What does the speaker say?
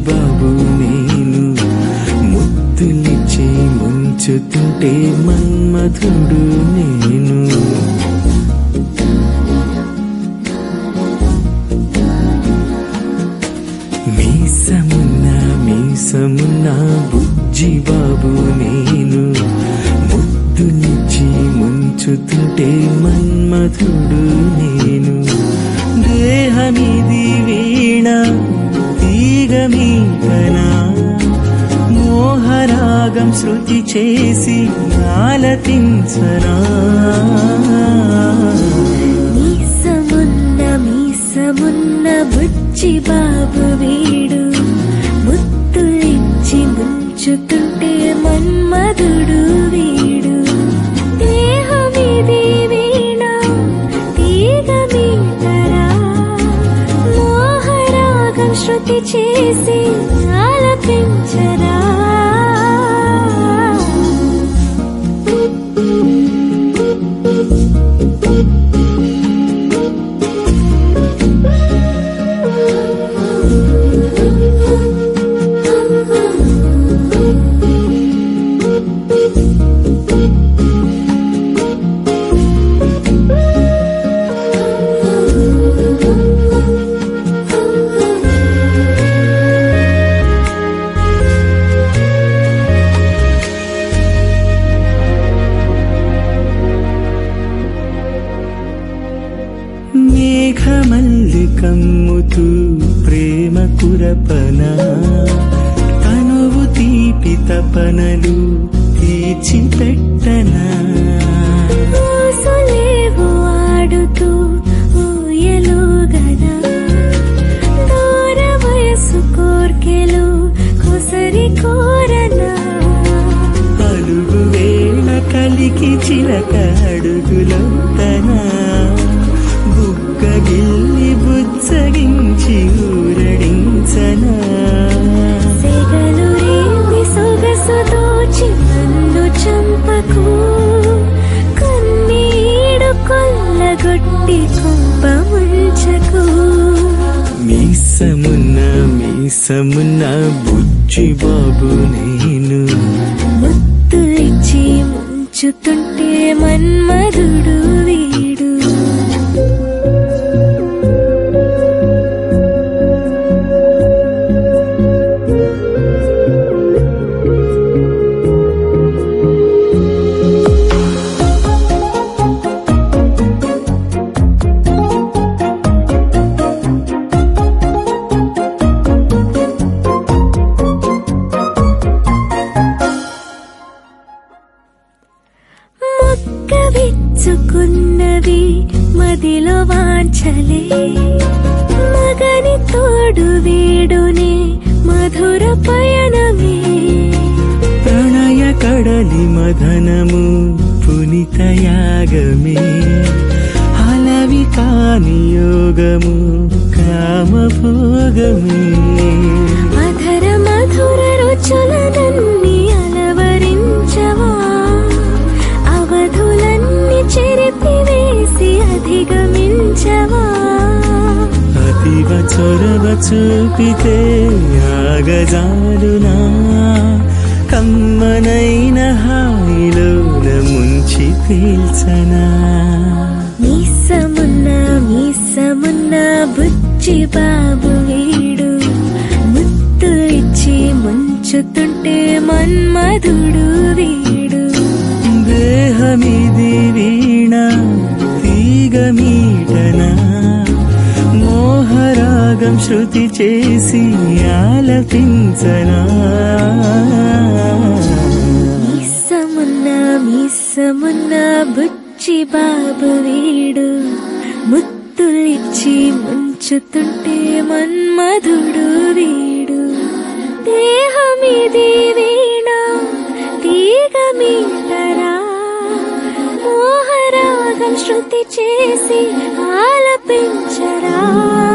బాబు నేను ముద్దులిచ్చి ముంచుతుంటే మన్మధుడు నేను మీసమున్న మీసమున్న బుజ్జి బాబు నేను ముద్దులిచ్చి ముంచుతుంటే మన్మధుడు నేను దేహమిది వీణ తీగమీటనా మోహరాగం శృతి చేసి ఆలపించనా మీసమున్న మీసమున్న బుచ్చి బాబు వీడు ముత్తులిచ్చి ముంచుతుంటే మన్మధుడు వీడు దేహమిది వీణ తీగ మీటరా మోహరాగం శృతి చేసి ఆలపించరా మేఘమల్లి కమ్ముతూ ప్రేమ కురపన తనువు తీపి తపనలు తీర్చిపెట్టనా ఊసులేవు ఆడుతూ ఊయలుగనా దూర వయసు కోర్కెలు కొసరి కోరనా అలుగు వేళ కలికి చిలక అడుగులొత్తనా బుగ్గ గిల్లి బుజ్జగించి ఊరడించనా సెగలు రేపి సొగసు దోచి నన్ను చంపకు కన్నీడు కొల్లగొట్టి కుంప ముంచకు మీసమున్న మీసమున్న బుజ్జి బాబు నేను ముత్తులిచ్చి ముంచుతుంటే మన్మధుడు వీడు మొక్క విచ్చుకున్నవి మదిలో వాంచలే మగని తోడు వేడునే మధుర పయనమే ప్రణయ కడలి మదనము పునిత యాగమే అలవి కాని యోగము కామభోగమే అధర మధుర రుచులనన్ని అలవరించవా అవధులన్నీ చెరిపి వేసి అధిగమించవా అతివ చొరవ చూపితే ఆగజాలునా కమ్మనైన హాయిలోన ముంచి పీల్చనా మీసమున్న మీసమున్న బుచ్చి బాబు వీడు ముత్తు ఇచ్చి ముంచుతుంటే మన్మధుడు వీడు దేహమిది వీణ తీగమీటనా మోహరాగం శృతి చేసి ఆలపించనా మీసమున్న మీసమున్న బుచ్చి బాబు వీడు ముత్తులిచ్చి ముంచుతుంటే మన్మధుడు వీడు దేహమిది వీణ తీగ మీటరా మోహరాగం శృతి చేసి ఆలపించరా